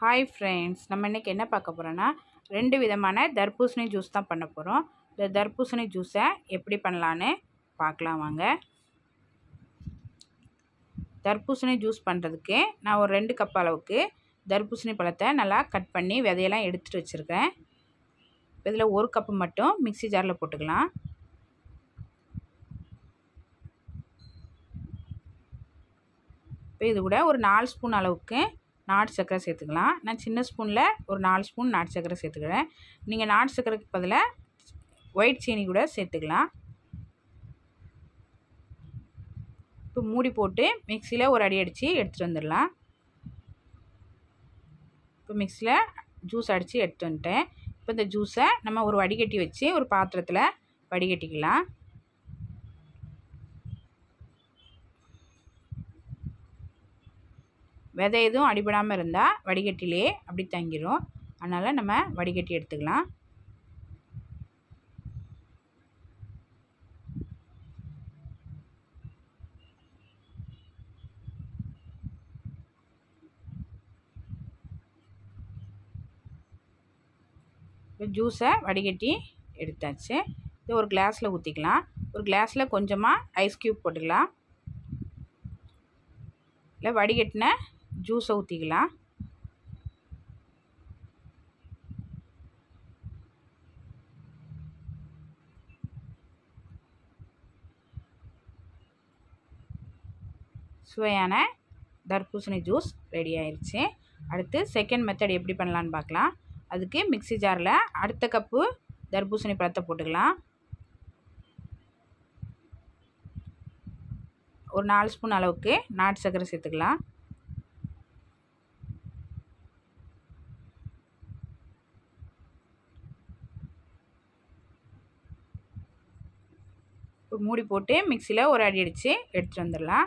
hi friends நம்ம இன்றைக்கி என்ன பார்க்க போகிறோன்னா ரெண்டு விதமான தர்பூசணி ஜூஸ் தான் பண்ண போகிறோம் இந்த தர்பூசணி ஜூஸை எப்படி பண்ணலான்னு பார்க்கலாம் வாங்க தர்பூசணி ஜூஸ் பண்ணுறதுக்கு நான் ஒரு ரெண்டு கப் அளவுக்கு தர்பூசணி பழத்தை நல்லா கட் பண்ணி விதையெல்லாம் எடுத்துகிட்டு வச்சுருக்கேன் இதில் ஒரு கப்பு மட்டும் மிக்ஸி ஜாரில் போட்டுக்கலாம் இப்போ இது கூட ஒரு நாலு ஸ்பூன் அளவுக்கு நாட்டு சர்க்கரை சேர்த்துக்கலாம் நான் சின்ன ஸ்பூனில் ஒரு நாலு ஸ்பூன் நாட்டு சர்க்கரை சேர்த்துக்கிறேன் நீங்கள் நாட்டு சர்க்கரைக்கு பதிலாக ஒயிட் சீனி கூட சேர்த்துக்கலாம் இப்போ மூடி போட்டு மிக்சியில் ஒரு அடி அடித்து எடுத்துகிட்டு வந்துடலாம் இப்போ மிக்சியில் ஜூஸ் அடித்து எடுத்து வந்துட்டேன் இப்போ இந்த ஜூஸை நம்ம ஒரு வடிகட்டி வச்சு ஒரு பாத்திரத்தில் வடிகட்டிக்கலாம் விதை எதுவும் அடிபடாமல் இருந்தால் வடிகட்டிலே அப்படி தங்கிடும் அதனால் நம்ம வடிகட்டி எடுத்துக்கலாம் இப்போ ஜூஸை வடிகட்டி எடுத்தாச்சு இது ஒரு கிளாஸில் ஊற்றிக்கலாம் ஒரு கிளாஸில் கொஞ்சமாக ஐஸ் க்யூப் போட்டுக்கலாம் இல்லை வடிகட்டின ஜூஸை ஊற்றிக்கலாம் சுவையான தர்பூசணி ஜூஸ் ரெடி ஆயிடுச்சு அடுத்து செகண்ட் மெத்தட் எப்படி பண்ணலான்னு பார்க்கலாம் அதுக்கு மிக்ஸி ஜாரில் அடுத்த கப்பு தர்பூசணி பழத்தை போட்டுக்கலாம் ஒரு நாலு ஸ்பூன் அளவுக்கு நாட்டு சர்க்கரை சேர்த்துக்கலாம் இப்போ மூடி போட்டு மிக்சியில் ஒரு அடி அடித்து எடுத்துகிட்டு வந்துடலாம்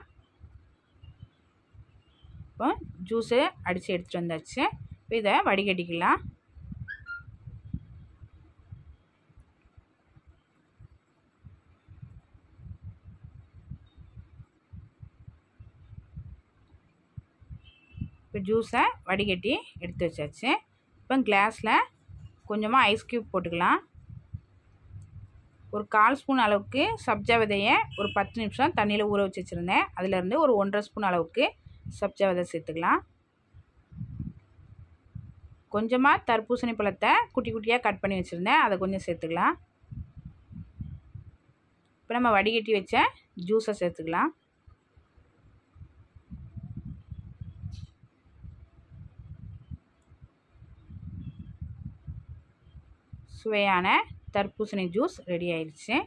இப்போ ஜூஸு அடித்து எடுத்துகிட்டு வந்தாச்சு இப்போ இதை வடிகட்டிக்கலாம் இப்போ ஜூஸை வடிகட்டி எடுத்து வச்சாச்சு இப்போ கிளாஸில் கொஞ்சமாக ஐஸ் க்யூப் போட்டுக்கலாம் ஒரு கால் ஸ்பூன் அளவுக்கு சப்ஜா விதையை ஒரு பத்து நிமிஷம் தண்ணியில் ஊற வச்சு வச்சுருந்தேன் அதிலேருந்து ஒரு ஒன்றரை ஸ்பூன் அளவுக்கு சப்ஜா விதை சேர்த்துக்கலாம் கொஞ்சமாக தர்பூசணி பழத்தை குட்டி குட்டியாக கட் பண்ணி வச்சுருந்தேன் அதை கொஞ்சம் சேர்த்துக்கலாம் இப்போ நம்ம வடிகட்டி வச்ச ஜூஸை சேர்த்துக்கலாம் சுவையான தர்பூசணி ஜூஸ் ரெடி ஆயிடுச்சு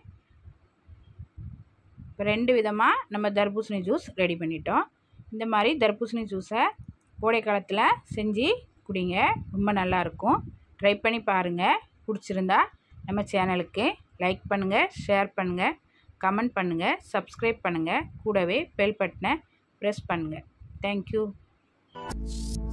இப்போ ரெண்டு விதமாக நம்ம தர்பூசணி ஜூஸ் ரெடி பண்ணிட்டோம் இந்த மாதிரி தர்பூசணி ஜூஸை கோடை காலத்தில் செஞ்சு குடிங்க ரொம்ப நல்லாயிருக்கும் ட்ரை பண்ணி பாருங்கள் பிடிச்சிருந்தா நம்ம சேனலுக்கு லைக் பண்ணுங்கள் ஷேர் பண்ணுங்கள் கமெண்ட் பண்ணுங்கள் சப்ஸ்கிரைப் பண்ணுங்கள் கூடவே பெல் பட்டனை ப்ரெஸ் பண்ணுங்கள் தேங்க்யூ